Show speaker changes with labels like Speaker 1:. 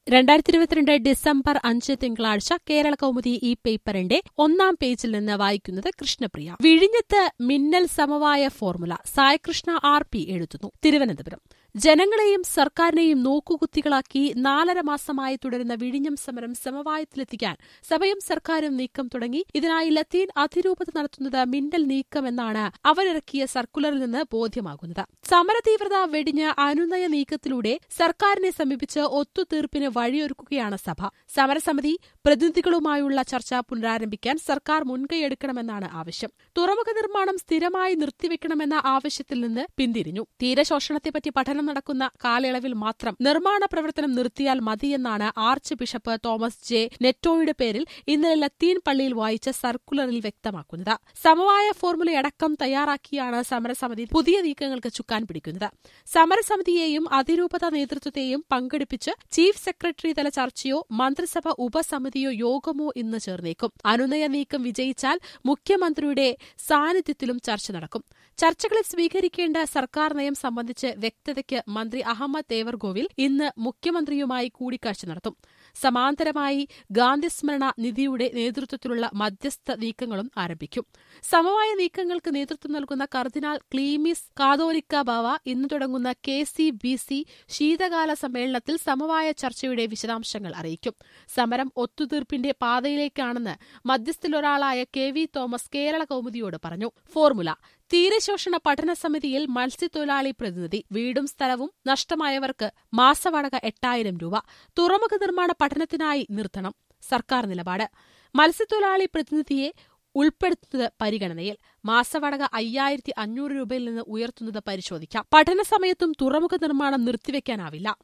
Speaker 1: രണ്ടായിരത്തി ഇരുപത്തിരണ്ട് ഡിസംബർ അഞ്ച് തിങ്കളാഴ്ച കേരള കൗമുദി ഈ പേപ്പറിന്റെ ഒന്നാം പേജിൽ നിന്ന് വായിക്കുന്നത് കൃഷ്ണപ്രിയ വിഴിഞ്ഞത്ത് മിന്നൽ സമവായ ഫോർമുല സായകൃഷ്ണ ആർ പി എഴുതുന്നു തിരുവനന്തപുരം ജനങ്ങളെയും സർക്കാരിനെയും നോക്കുകുത്തികളാക്കി നാലര മാസമായി തുടരുന്ന വിഴിഞ്ഞം സമരം സമവായത്തിലെത്തിക്കാൻ സഭയും സർക്കാരും നീക്കം തുടങ്ങി ഇതിനായി ലത്തീൻ അതിരൂപത നടത്തുന്നത് മിന്നൽ നീക്കമെന്നാണ് അവരിറക്കിയ സർക്കുലറിൽ നിന്ന് ബോധ്യമാകുന്നത് സമരതീവ്രത വെടിഞ്ഞ് അനുനയ നീക്കത്തിലൂടെ സർക്കാരിനെ സമീപിച്ച് ഒത്തുതീർപ്പിന് വഴിയൊരുക്കുകയാണ് സഭ സമരസമിതി പ്രതിനിധികളുമായുള്ള ചർച്ച പുനരാരംഭിക്കാൻ സർക്കാർ മുൻകൈയെടുക്കണമെന്നാണ് ആവശ്യം തുറമുഖ നിർമ്മാണം സ്ഥിരമായി നിർത്തിവെക്കണമെന്ന ആവശ്യത്തിൽ നിന്ന് പിന്തിരിഞ്ഞു തീരശോഷണത്തെപ്പറ്റി പഠനം നടക്കുന്ന കാലയളവിൽ മാത്രം നിർമ്മാണ പ്രവർത്തനം നിർത്തിയാൽ മതിയെന്നാണ് ആർച്ച് ബിഷപ്പ് തോമസ് ജെ നെറ്റോയുടെ പേരിൽ ഇന്നലെ ലത്തീൻ പള്ളിയിൽ വായിച്ച സർക്കുലറിൽ വ്യക്തമാക്കുന്നത് സമവായ ഫോർമുലയടക്കം തയ്യാറാക്കിയാണ് സമരസമിതി പുതിയ നീക്കങ്ങൾക്ക് ചുക്കാൻ പിടിക്കുന്നത് സമരസമിതിയെയും അതിരൂപത നേതൃത്വത്തെയും പങ്കെടുപ്പിച്ച് ചീഫ് സെക്രട്ടറി തല ചർച്ചയോ മന്ത്രിസഭ ഉപസമിതിയോ യോഗമോ ഇന്ന് ചേർന്നേക്കും അനുനയ നീക്കം വിജയിച്ചാൽ മുഖ്യമന്ത്രിയുടെ സാന്നിധ്യത്തിലും ചർച്ച നടക്കും ചർച്ചകളിൽ സ്വീകരിക്കേണ്ട സർക്കാർ നയം സംബന്ധിച്ച് വ്യക്തതയ്ക്ക് മന്ത്രി അഹമ്മദ് ദേവർഗോവിൽ ഇന്ന് മുഖ്യമന്ത്രിയുമായി കൂടിക്കാഴ്ച നടത്തും സമാന്തരമായി ഗാന്ധിസ്മരണ നിധിയുടെ നേതൃത്വത്തിലുള്ള മധ്യസ്ഥ നീക്കങ്ങളും ആരംഭിക്കും സമവായ നീക്കങ്ങൾക്ക് നേതൃത്വം നൽകുന്ന കർദിനാൾ ക്ലീമിസ് കാതോലിക്ക ബാവ ഇന്ന് തുടങ്ങുന്ന കെ സി ബി സി ശീതകാല സമ്മേളനത്തിൽ സമവായ ചർച്ചയുടെ വിശദാംശങ്ങൾ അറിയിക്കും സമരം ഒത്തുതീർപ്പിന്റെ പാതയിലേക്കാണെന്ന് മധ്യസ്ഥലൊരാളായ K V Thomas Kerala Kaumudi പറഞ്ഞു ഫോർമുല തീരശോഷണ പഠന സമിതിയിൽ മത്സ്യത്തൊഴിലാളി പ്രതിനിധി വീടും സ്ഥലവും നഷ്ടമായവർക്ക് മാസവാടക എട്ടായിരം രൂപ തുറമുഖ നിർമ്മാണ പഠനത്തിനായി നിർത്തണം സർക്കാർ നിലപാട് മത്സ്യത്തൊഴിലാളി പ്രതിനിധിയെ ഉൾപ്പെടുത്തുന്നത് പരിഗണനയിൽ മാസവാടക അയ്യായിരത്തി അഞ്ഞൂറ് രൂപയിൽ നിന്ന് ഉയർത്തുന്നത് പരിശോധിക്കാം പഠന സമയത്തും തുറമുഖ നിർമ്മാണം നിർത്തിവെക്കാനാവില്ല